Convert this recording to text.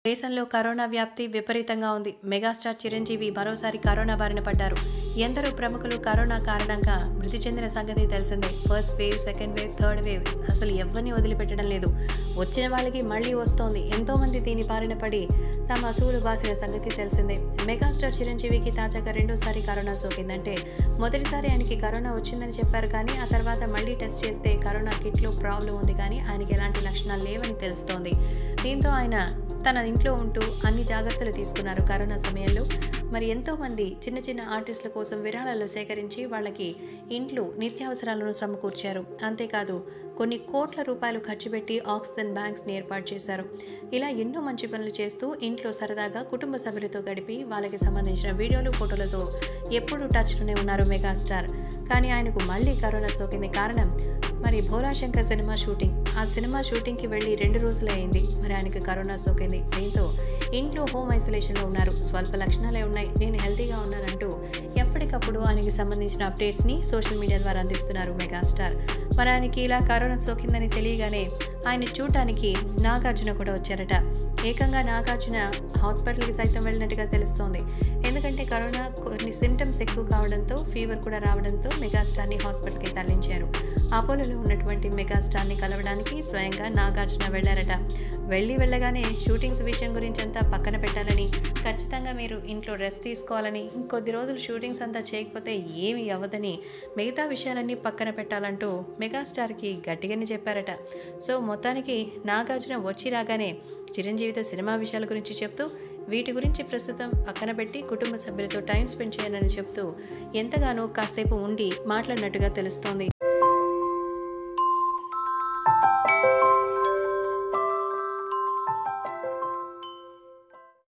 దేశంలో కరోనా వ్యాప్తి విపరీతంగా ఉంది మెగాస్టార్ చిరంజీవి మరోసారి కరోనా బారిన పడ్డారు ఎందరో ప్రముఖులు కరోనా కారణంగా మృతి చెందిన సంగతి తెలిసిందే first wave second wave third wave అసలు ఎవరిని వదిలిపెట్టడం లేదు వచ్చిన వాళ్ళకి మళ్ళీ వస్తోంది ఎంతో మంది దీని బారిన పడి తమ అసూలు బాసిన సంగతి తెలిసిందే మెగాస్టార్ చిరంజీవికి తాజాగా రెండోసారి కరోనా సోకిందంటే మొదటిసారి ఆయనకి కరోనా వచ్చిందని చెప్పారు కానీ ఆ తర్వాత మళ్ళీ టెస్ట్ చేస్తే కరోనా కిట్లో ప్రాబ్లం ఉంది కానీ ఆయనకి ఎలాంటి లక్షణాలు లేవని తెలుస్తోంది దీంతో ఆయన తన ఇంట్లో ఉంటూ అన్ని జాగ్రత్తలు తీసుకున్నారు కరోనా సమయంలో మరి ఎంతోమంది చిన్న చిన్న ఆర్టిస్టుల కోసం విరాళాలు సేకరించి వాళ్ళకి ఇంట్లో నిత్యావసరాలను సమకూర్చారు అంతేకాదు కొన్ని కోట్ల రూపాయలు ఖర్చు పెట్టి ఆక్సిజన్ బ్యాంక్స్ని ఏర్పాటు చేశారు ఇలా ఎన్నో మంచి పనులు చేస్తూ ఇంట్లో సరదాగా కుటుంబ సభ్యులతో గడిపి వాళ్ళకి సంబంధించిన వీడియోలు ఫోటోలతో ఎప్పుడూ టచ్లోనే ఉన్నారు మెగాస్టార్ కానీ ఆయనకు మళ్ళీ కరోనా సోకింది కారణం మరి భోలాశంకర్ సినిమా షూటింగ్ ఆ సినిమా షూటింగ్కి వెళ్ళి రెండు రోజులే అయింది మరి ఆయనకి కరోనా సోకింది దీంతో ఇంట్లో హోమ్ ఐసోలేషన్లో ఉన్నారు స్వల్ప లక్షణాలే ఉన్నాయి నేను హెల్తీగా ఉన్నానంటూ ఎప్పటికప్పుడు ఆయనకి సంబంధించిన అప్డేట్స్ని సోషల్ మీడియా ద్వారా అందిస్తున్నారు మెగాస్టార్ మరి ఆయనకి ఇలా కరోనా సోకిందని తెలియగానే ఆయన చూడటానికి నాగార్జున కూడా వచ్చారట ఏకంగా నాగార్జున హాస్పిటల్కి సైతం వెళ్ళినట్టుగా తెలుస్తోంది ఎందుకంటే కరోనా కొన్ని సిమ్టమ్స్ ఎక్కువ కావడంతో ఫీవర్ కూడా రావడంతో మెగాస్టార్ని హాస్పిటల్కి తరలించారు అపోలోలో ఉన్నటువంటి మెగాస్టార్ని కలవడానికి స్వయంగా నాగార్జున వెళ్ళారట వెళ్ళి వెళ్ళగానే షూటింగ్స్ విషయం గురించి అంతా పక్కన పెట్టాలని ఖచ్చితంగా మీరు ఇంట్లో రెస్ట్ తీసుకోవాలని ఇంకొద్ది రోజులు షూటింగ్స్ అంతా చేయకపోతే ఏమీ అవ్వదని మిగతా విషయాలన్నీ పక్కన పెట్టాలంటూ మెగాస్టార్కి గట్టిగానే చెప్పారట సో మొత్తానికి నాగార్జున వచ్చి రాగానే చిరంజీవితో సినిమా విషయాల గురించి చెప్తూ వీటి గురించి ప్రస్తుతం పక్కన పెట్టి కుటుంబ సభ్యులతో టైం స్పెండ్ చేయాలని చెప్తూ ఎంతగానో కాసేపు ఉండి మాట్లాడినట్టుగా తెలుస్తోంది